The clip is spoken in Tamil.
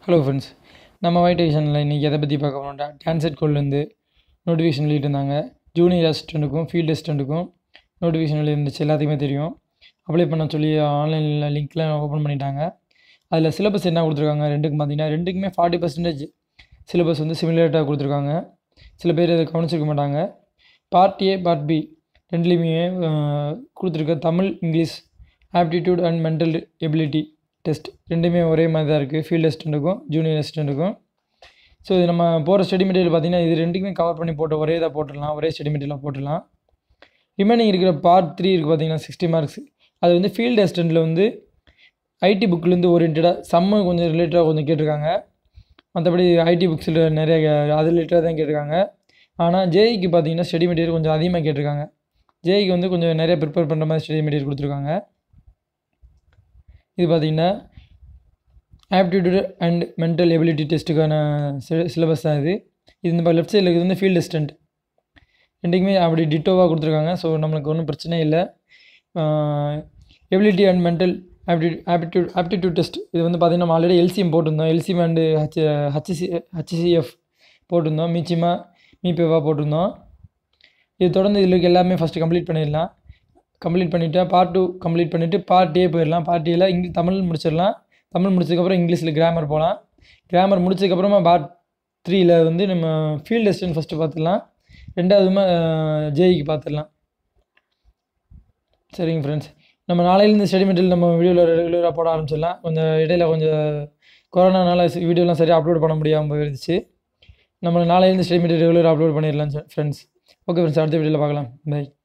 ஹலோ ஃப்ரெண்ட்ஸ் நம்ம ஒயிட் டிவிஷனில் இன்றைக்கி எதை பற்றி பார்க்க போனோம்டா டான்செட் கோல்லேருந்து நோட்டிஃபிகேஷன் வெளியிட்டிருந்தாங்க ஜூனியர் அசிஸ்டண்ட்டுக்கும் ஃபீல்டு அசிஸ்டண்ட்டுக்கும் நோட்டிஃபிகேஷன் வெளியிருந்துச்சு எல்லாத்துக்குமே தெரியும் அப்ளை பண்ண சொல்லி ஆன்லைனில் லிங்க்லாம் ஓப்பன் பண்ணிட்டாங்க அதில் சிலபஸ் என்ன கொடுத்துருக்காங்க ரெண்டுக்கும் பார்த்தீங்கன்னா ரெண்டுக்குமே ஃபார்ட்டி பர்சன்டேஜ் சிலபஸ் வந்து சிமிலேட்டாக கொடுத்துருக்காங்க சில பேர் இதை கவனிச்சிருக்க மாட்டாங்க பார்ட் ஏ பார்ட் பி ரெண்டுலேயுமே கொடுத்துருக்க Tamil English aptitude and mental ability test ரெண்டுமே ஒரே மாதிரி தான் இருக்குது ஃபீல்டு அசிஸ்டண்ட்டுக்கும் ஜூனியர் அசிஸ்டண்ட்டுக்கும் ஸோ இது நம்ம போகிற ஸ்டடி மெட்டீரியல் பார்த்திங்கன்னா இது ரெண்டுக்குமே கவர் பண்ணி போட்டு ஒரே இதாக போட்டுடலாம் ஒரே ஸ்டடி மெட்டீரியலாக போட்டுடலாம் ரிமைனிங் இருக்கிற பார்ட் த்ரீ இருக்குது பார்த்தீங்கன்னா சிக்ஸ்டி மார்க்ஸ் அது வந்து ஃபீல்டு அசிஸ்டண்ட்டில் வந்து ஐடி புக்லேருந்து ஓரியன்டாக சம்மு கொஞ்சம் ரிலேட்டடாக கொஞ்சம் கேட்டிருக்காங்க மற்றபடி ஐடி புக்ஸில் நிறைய அது ரிலேட்டடாக தான் கேட்டிருக்காங்க ஆனால் ஜேஇக்கு பார்த்தீங்கன்னா ஸ்டடி மெட்டீரியல் கொஞ்சம் அதிகமாக கேட்டிருக்காங்க ஜேஇக்கு வந்து கொஞ்சம் நிறைய ப்ரிப்பேர் பண்ணுற மாதிரி ஸ்டடி மெட்டீரியல் கொடுத்துருக்காங்க இது பார்த்திங்கன்னா ஆப்டிடியூட் அண்ட் மென்டல் எபிலிட்டி டெஸ்ட்டுக்கான சிலபஸ் தான் இது இது இந்த லெஃப்ட் சைடில் இருக்குது வந்து ஃபீல்டு அசிஸ்டண்ட் ரெண்டுக்குமே அப்படி டிட்டோவாக கொடுத்துருக்காங்க ஸோ நம்மளுக்கு ஒன்றும் பிரச்சனை இல்லை ability and mental apti aptitude aptitude test இது வந்து பார்த்திங்கன்னா நம்ம ஆல்ரெடி எல்சிஎம் போட்டிருந்தோம் LCM and H HCC HCF போட்டிருந்தோம் மீச்சிமா மீபேவா போட்டிருந்தோம் இது தொடர்ந்து இதில் இருக்க எல்லாமே ஃபஸ்ட்டு கம்ப்ளீட் பண்ணிடலாம் கம்ப்ளீட் பண்ணிவிட்டு பார்ட் டூ கம்ப்ளீட் பண்ணிவிட்டு பார்ட் ஏ போயிடலாம் பார்ட் ஏல இங்கிலீஷ் தமிழ் முடிச்சிடலாம் தமிழ் முடிச்சதுக்கப்புறம் இங்கிலீஷில் கிராமர் போகலாம் கிராமர் முடிச்சதுக்கப்புறமா பார்ட் த்ரீயில் வந்து நம்ம ஃபீல்டு அசிஸ்டன்ட் ஃபஸ்ட்டு பார்த்துடலாம் ரெண்டாவதுமா ஜேஇக்கு பார்த்துடலாம் சரிங்க ஃப்ரெண்ட்ஸ் நம்ம நாளையிலேருந்து ஸ்டடி மெட்டீரியல் நம்ம வீடியோவில் ரெகுலராக போட ஆரம்பிச்சிடலாம் கொஞ்சம் இடையில கொஞ்சம் கொரோனானால வீடியோலாம் சரியாக அப்லோட் பண்ண முடியாமல் போயிருந்துச்சு நம்ம நாளையிலேருந்து ஸ்டடி மெட்டீரியல் ரெகுலராக அப்லோட் பண்ணிடலாம் ஃப்ரெண்ட்ஸ் ஓகே ஃப்ரெண்ட்ஸ் அடுத்த வீடியோவில் பார்க்கலாம் பை